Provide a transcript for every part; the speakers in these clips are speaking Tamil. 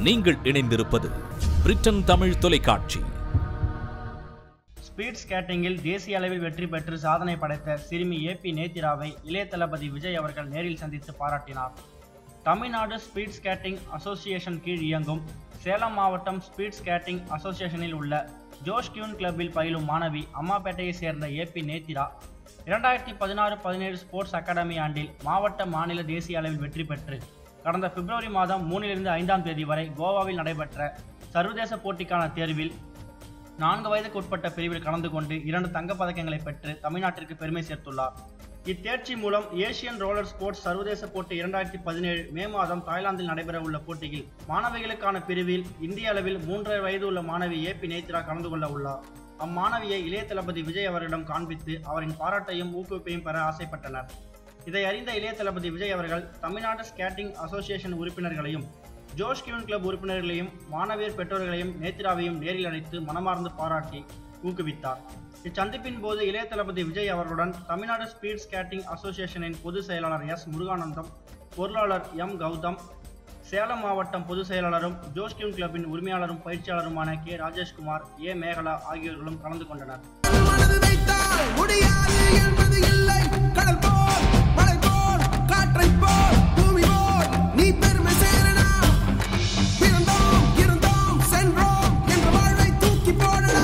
நீங்கள் இணைந்திருப்பது பிரிட்டன் தமிழ் தொலைக்காட்சி ஸ்பீட் ஸ்கேட்டிங்கில் தேசிய அளவில் வெற்றி பெற்று சாதனை படைத்த சிறுமி ஏபி நேத்திராவை இளைய தளபதி விஜய் அவர்கள் நேரில் சந்தித்து பாராட்டினார் தமிழ்நாடு ஸ்பீட் ஸ்கேட்டிங் அசோசியேஷன் கீழ் இயங்கும் சேலம் மாவட்டம் ஸ்பீட் ஸ்கேட்டிங் அசோசியேஷனில் உள்ள ஜோஷ் கியூன் கிளப்பில் பயிலும் மாணவி அம்மாப்பேட்டையை சேர்ந்த ஏபி நேத்திரா இரண்டாயிரத்தி பதினாறு பதினேழு ஸ்போர்ட்ஸ் அகாடமி ஆண்டில் மாவட்ட மாநில தேசிய அளவில் வெற்றி பெற்று கடந்த பிப்ரவரி மாதம் மூணிலிருந்து ஐந்தாம் தேதி வரை கோவாவில் நடைபெற்ற சர்வதேச போட்டிக்கான தேர்வில் நான்கு வயதுக்கு உட்பட்ட பிரிவில் கலந்து கொண்டு இரண்டு தங்கப் பதக்கங்களை பெற்று தமிழ்நாட்டிற்கு பெருமை சேர்த்துள்ளார் இத்தேர்ச்சி மூலம் ஏசியன் ரோலர் ஸ்போர்ட்ஸ் சர்வதேச போட்டி இரண்டாயிரத்தி பதினேழு மே மாதம் தாய்லாந்தில் நடைபெற உள்ள போட்டியில் மாணவிகளுக்கான பிரிவில் இந்திய அளவில் மூன்றரை வயது உள்ள மாணவி ஏபி நேத்ரா கலந்து கொள்ள உள்ளார் அம்மாணவியை இளைய தளபதி விஜய் அவரிடம் காண்பித்து அவரின் பாராட்டையும் ஊக்குவிப்பையும் பெற ஆசைப்பட்டனர் இதை அறிந்த இளைய தளபதி விஜய் அவர்கள் தமிழ்நாடு ஸ்கேட்டிங் அசோசியேஷன் உறுப்பினர்களையும் ஜோஷ் கியூன் கிளப் உறுப்பினர்களையும் மாணவியர் பெற்றோர்களையும் நேத்ராவையும் நேரில் அழைத்து மனமார்ந்து பாராட்டி ஊக்குவித்தார் இச்சந்திப்பின் போது இளைய தளபதி விஜய் அவர்களுடன் தமிழ்நாடு ஸ்பீட் ஸ்கேட்டிங் அசோசியேஷனின் பொதுச் செயலாளர் எஸ் முருகானந்தம் பொருளாளர் எம் கௌதம் சேலம் மாவட்டம் பொதுச் செயலாளரும் ஜோஷ் கியூன் கிளப்பின் உரிமையாளரும் பயிற்சியாளருமான கே ராஜேஷ்குமார் ஏ மேகலா ஆகியோர்களும் கலந்து கொண்டனர் மனது வைத்தால் முடியாது என்பது இல்லை கடல் போல் மலை போல் காற்றை போல் பூமி போல் நீ பெருமை சேரடா பிறந்தோம் இருந்தோம் சென்றோம் என்ற வாழ்வை தூக்கி போடடா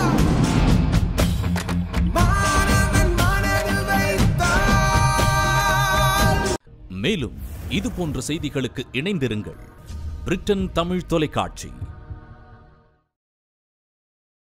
மாணவன் மனதில் வைத்தால் மேலும் இது போன்ற செய்திகளுக்கு இணைந்திருங்கள் பிரிட்டன் தமிழ் தொலைக்காட்சி